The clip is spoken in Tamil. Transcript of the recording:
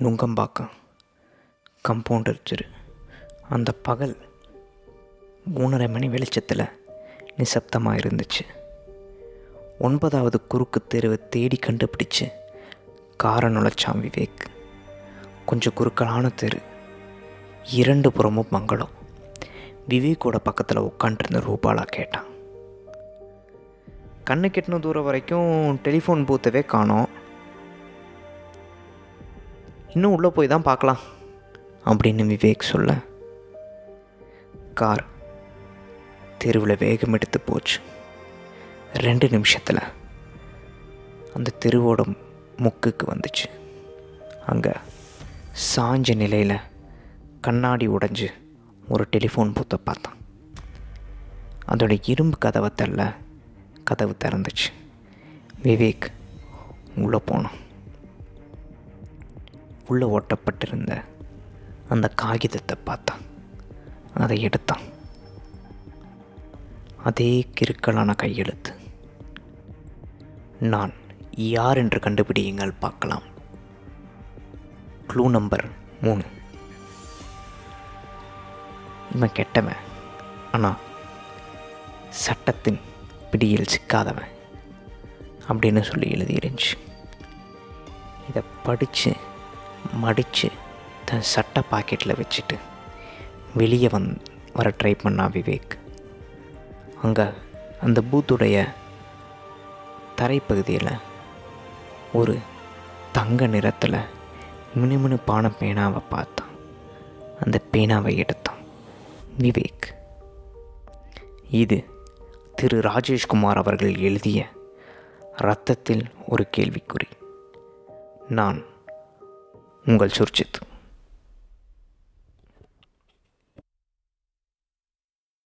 நுங்கம்பாக்கம் கம்பவுண்டர் தெரு அந்த பகல் மூணரை மணி வெளிச்சத்தில் நிசப்தமாக இருந்துச்சு ஒன்பதாவது குறுக்கு தெருவை தேடி கண்டுபிடிச்சு காரை நுழைச்சான் விவேக் கொஞ்சம் குறுக்கலான தெரு இரண்டு புறமும் மங்களம் விவேக்கோட பக்கத்தில் உட்காண்ட்ருந்த ரூபாலா கேட்டான் கண்ணு கெட்டின தூரம் வரைக்கும் டெலிஃபோன் பூத்தவே காணோம் இன்னும் உள்ளே போய் தான் பார்க்கலாம் அப்படின்னு விவேக் சொல்ல கார் தெருவில் வேகம் எடுத்து போச்சு ரெண்டு நிமிஷத்தில் அந்த தெருவோட முக்குக்கு வந்துச்சு அங்கே சாஞ்ச நிலையில் கண்ணாடி உடைஞ்சு ஒரு டெலிஃபோன் பூத்தை பார்த்தான் அதோட இரும்பு கதவை தள்ள கதவு திறந்துச்சு விவேக் உள்ளே போனான் உள்ளே ஒட்டப்பட்டிருந்த அந்த காகிதத்தை பார்த்தான் அதை எடுத்தான் அதே கிறுக்கலான கையெழுத்து நான் யார் என்று கண்டுபிடியுங்கள் பார்க்கலாம் க்ளூ நம்பர் மூணு இவன் கெட்டவன் ஆனால் சட்டத்தின் பிடியில் சிக்காதவன் அப்படின்னு சொல்லி எழுதியிருந்துச்சு இதை படித்து மடித்து தன் சட்ட பாக்கெட்டில் வச்சுட்டு வெளியே வந் வர ட்ரை பண்ணா விவேக் அங்கே அந்த பூத்துடைய தரைப்பகுதியில் ஒரு தங்க நிறத்தில் மினுமினுப்பான பேனாவை பார்த்தான் அந்த பேனாவை எடுத்தான் விவேக் இது திரு ராஜேஷ்குமார் அவர்கள் எழுதிய இரத்தத்தில் ஒரு கேள்விக்குறி நான் உங்கள் சுர்ஜித்